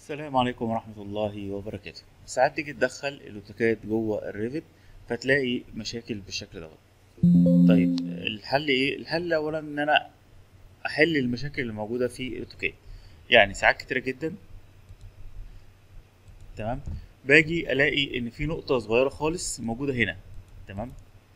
السلام عليكم ورحمة الله وبركاته ساعات تيجي تدخل الاوتوكاد جوه الريفت فتلاقي مشاكل بالشكل دوت طيب الحل ايه الحل اولا ان انا احل المشاكل اللي موجودة في الاوتوكاد يعني ساعات كتيرة جدا تمام باجي الاقي ان في نقطة صغيرة خالص موجودة هنا تمام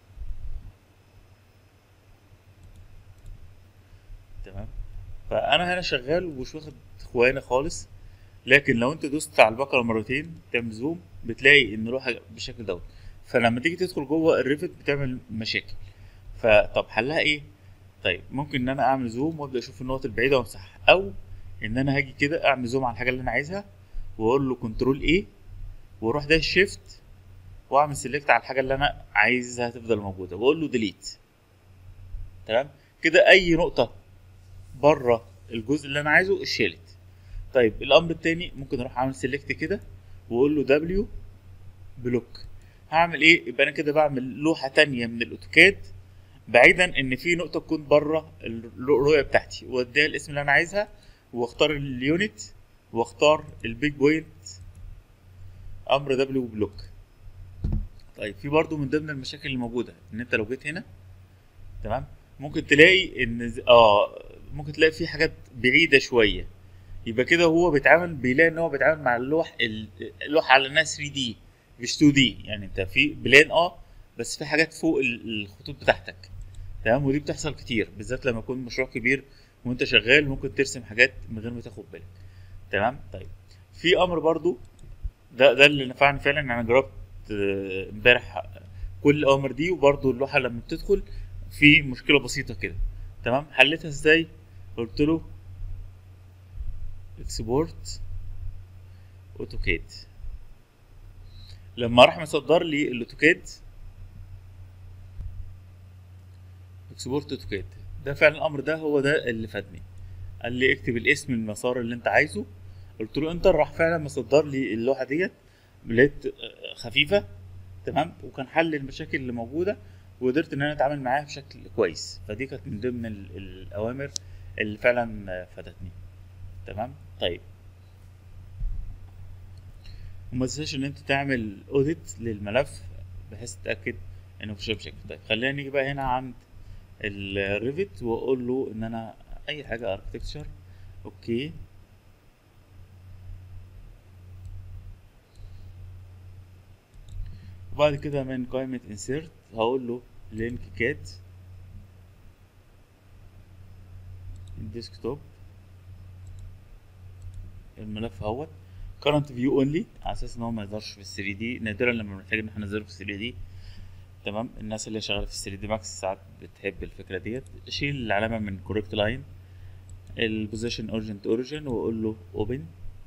تمام فانا هنا شغال ومش واخد خوانة خالص لكن لو انت دوست على البقرة مرتين تعمل زوم بتلاقي ان لوحة بالشكل دوت فلما تيجي تدخل جوه الريفت بتعمل مشاكل فطب حلها ايه طيب ممكن ان انا اعمل زوم وابدا اشوف النقط البعيده وامسحها او ان انا هاجي كده اعمل زوم على الحاجه اللي انا عايزها واقول له كنترول ايه واروح ده شيفت واعمل سيلكت على الحاجه اللي انا عايزها تفضل موجوده واقول له ديليت تمام كده اي نقطه بره الجزء اللي انا عايزه اتشالت طيب الامر التاني ممكن اروح اعمل سيلكت كده واقول له دبليو بلوك هعمل ايه يبقى انا كده بعمل لوحه تانية من الاوتوكاد بعيدا ان في نقطه تكون بره الرؤيه بتاعتي واديها الاسم اللي انا عايزها واختار اليونت واختار البيج بوينت امر دبليو بلوك طيب في برضو من ضمن المشاكل الموجوده ان انت لو جيت هنا تمام ممكن تلاقي ان اه ممكن تلاقي في حاجات بعيده شويه يبقى كده هو بيتعامل بيلاقي ان هو بيتعامل مع اللوح اللوحه على انها 3 دي مش 2 دي يعني انت في بلان اه بس في حاجات فوق الخطوط بتاعتك تمام ودي بتحصل كتير بالذات لما يكون مشروع كبير وانت شغال ممكن ترسم حاجات من غير ما تاخد بالك تمام طيب في امر برضو ده ده اللي نفعني فعلا انا جربت امبارح كل الامر دي وبرضو اللوحه لما بتدخل في مشكله بسيطه كده تمام حلتها ازاي قلت له اكسبورت اوتوكاد لما راح مصدر لي الاوتوكاد اكسبورت اوتوكاد ده فعلا الامر ده هو ده اللي فادني قال لي اكتب الاسم المسار اللي انت عايزه قلت له انتر راح فعلا مصدر لي اللوحه ديت لقيت خفيفه تمام وكان حل المشاكل اللي موجوده وقدرت ان انا اتعامل معاها بشكل كويس فدي كانت من ضمن الاوامر اللي فعلا فادتني تمام طيب وما تنساش ان انت تعمل اوديت للملف بحيث تتاكد انه مفيش مشاكل طيب خلينا نيجي بقى هنا عند الريفت واقول له ان انا اي حاجه اركتكتشر اوكي وبعد كده من قائمة insert هقول له link cat الديسكتوب الملف اهوت current view only على اساس ان هو ما يقدرش في ال 3 دي نادرا لما بنحتاج ان احنا ننزله في ال 3 دي تمام الناس اللي شغاله في ال 3 دي ماكس ساعات بتحب الفكره ديت شيل العلامه من correct line البوزيشن اورجنت اوريجن واقول له open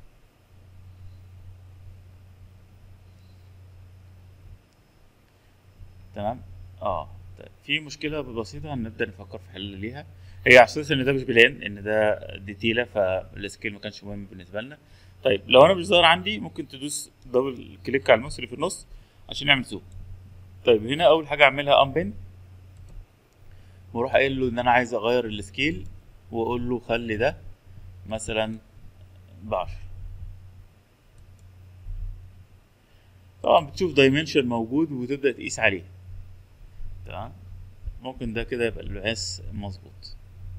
تمام اه طيب في مشكله بسيطه هنبدا نفكر في حل ليها هي على اساس ان ده مش بلان ان ده ديتيله فالسكيل ما كانش مهم بالنسبه لنا طيب لو انا مش ظاهر عندي ممكن تدوس دبل كليك على الماوس اللي في النص عشان يعمل زوم طيب هنا اول حاجه اعملها امبن واروح قايل له ان انا عايز اغير السكيل واقول له خلي ده مثلا بعشرة طبعا بتشوف دايمنشن موجود وتبدا تقيس عليه تمام ممكن ده كده يبقى القياس مظبوط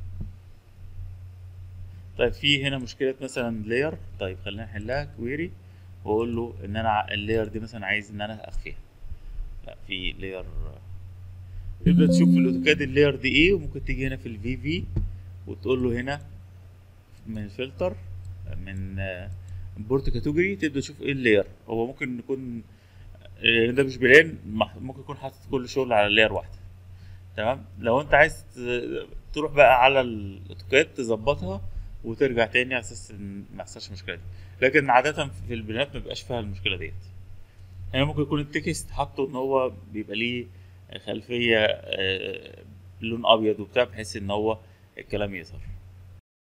طيب في هنا مشكله مثلا لاير طيب خلينا نحلها كويري واقول له ان انا اللاير دي مثلا عايز ان انا اخفيها لا في لاير تبدا تشوف في الاوتوكاد اللاير دي ايه وممكن تيجي هنا في الفي في وتقول له هنا من الفلتر من بورت كاتيجوري تبدا تشوف ايه اللاير هو ممكن يكون ده مش بلان ممكن يكون حاطط كل شغل على لاير واحده تمام لو انت عايز تروح بقى على الاوتوكاد تظبطها وترجع تاني على اساس ان ما يحصلش المشكله دي لكن عاده في البلانات ما بيبقاش فيها المشكله ديت يعني ممكن يكون التكست حاطه ان هو بيبقى ليه خلفيه لون ابيض وبتاع بحيث ان هو الكلام يظهر